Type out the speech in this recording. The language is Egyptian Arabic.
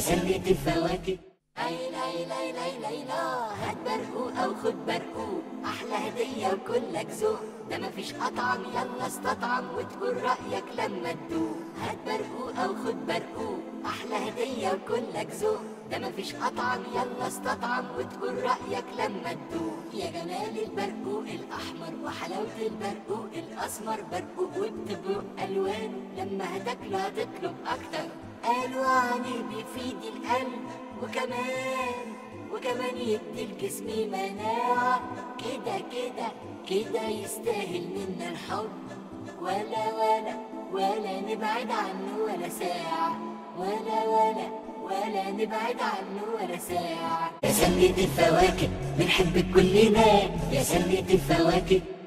سلة الفواكه عيل عيل عيل عيل عيل هات برقوق او خد برقوق احلى هدية وكلك ذوق ده مفيش اطعم يلا استطعم وتقول رأيك لما تدوق هات برقوق او خد برقوق احلى هدية وكلك ذوق ده مفيش اطعم يلا استطعم وتقول رأيك لما تدوق يا جمال البرقوق الاحمر وحلاوة البرقوق الاسمر برقوق وبتبرق الوان لما هتاكله هتطلب اكتر قالوا عليه بيفيد القلب وكمان وكمان يدي الجسم مناعة كده كده كده يستاهل منا الحب ولا ولا ولا نبعد عنه ولا ساعة ولا ولا ولا نبعد عنه ولا ساعة يا سلة الفواكه بنحبك كلنا يا سلة الفواكه